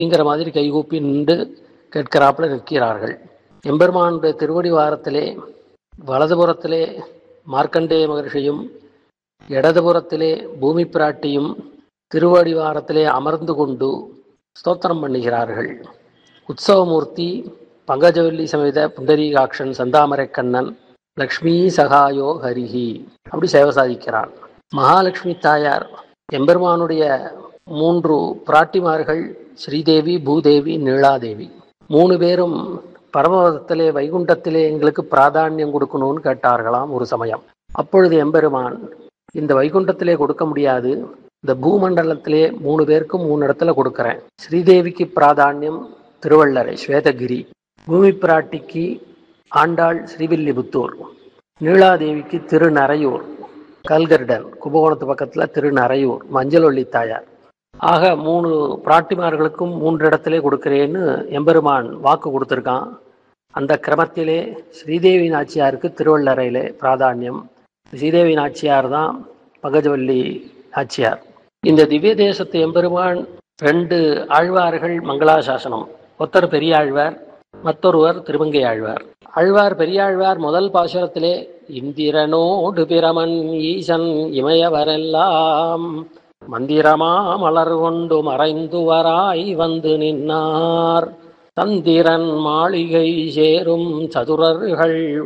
அப்படிங்கிற மாதிரி கைகூப்பி நின்று கேட்கிறாப்புல நிற்கிறார்கள் எம்பெருமானுடைய திருவடி வாரத்திலே வலதுபுறத்திலே மார்க்கண்டேய மகர்ஷியும் இடதுபுறத்திலே பூமி பிராட்டியும் திருவடிவாரத்திலே அமர்ந்து கொண்டு ஸ்தோத்திரம் பண்ணுகிறார்கள் உற்சவமூர்த்தி பங்கஜவல்லி சமேத புண்டரீகாட்சன் செந்தாமரை கண்ணன் லக்ஷ்மி சகாயோ ஹரிஹி அப்படி சேவை சாதிக்கிறான் மகாலட்சுமி தாயார் எம்பெருமானுடைய மூன்று பிராட்டிமார்கள் ஸ்ரீதேவி பூதேவி நீலாதேவி மூணு பேரும் பரமபதத்திலே வைகுண்டத்திலே எங்களுக்கு பிராதானியம் கொடுக்கணும்னு கேட்டார்களாம் ஒரு சமயம் அப்பொழுது எம்பெருமான் இந்த வைகுண்டத்திலே கொடுக்க முடியாது இந்த பூமண்டலத்திலே மூணு பேருக்கும் மூணு இடத்துல கொடுக்குறேன் ஸ்ரீதேவிக்கு பிராதானியம் திருவள்ளரை ஸ்வேதகிரி பூமி பிராட்டிக்கு ஆண்டாள் ஸ்ரீவில்லிபுத்தூர் நீலாதேவிக்கு திருநரையூர் கல்கர்டன் கும்பகோணத்து பக்கத்தில் திருநரையூர் மஞ்சளொல்லி தாயார் ஆக மூணு பிராட்டிமார்களுக்கும் மூன்று இடத்திலே கொடுக்கிறேன்னு எம்பெருமான் வாக்கு கொடுத்துருக்கான் அந்த கிரமத்திலே ஸ்ரீதேவி நாச்சியாருக்கு திருவள்ளரையிலே பிராதானியம் ஸ்ரீதேவி நாச்சியார் தான் பகஜவல்லி நாச்சியார் இந்த திவ்ய தேசத்து எம்பெருமான் ரெண்டு ஆழ்வார்கள் மங்களாசாசனம் ஒருத்தர் பெரிய ஆழ்வார் மற்றொருவர் திருமங்கை ஆழ்வார் ஆழ்வார் பெரியாழ்வார் முதல் பாசுரத்திலே இந்திரனோடு பிரமன் ஈசன் இமயவரெல்லாம் மந்திரமா மலர் கொண்டு மறைந்து வராய் வந்து நின்னார் தந்திரன் மாளிகை சேரும் சதுரர்கள்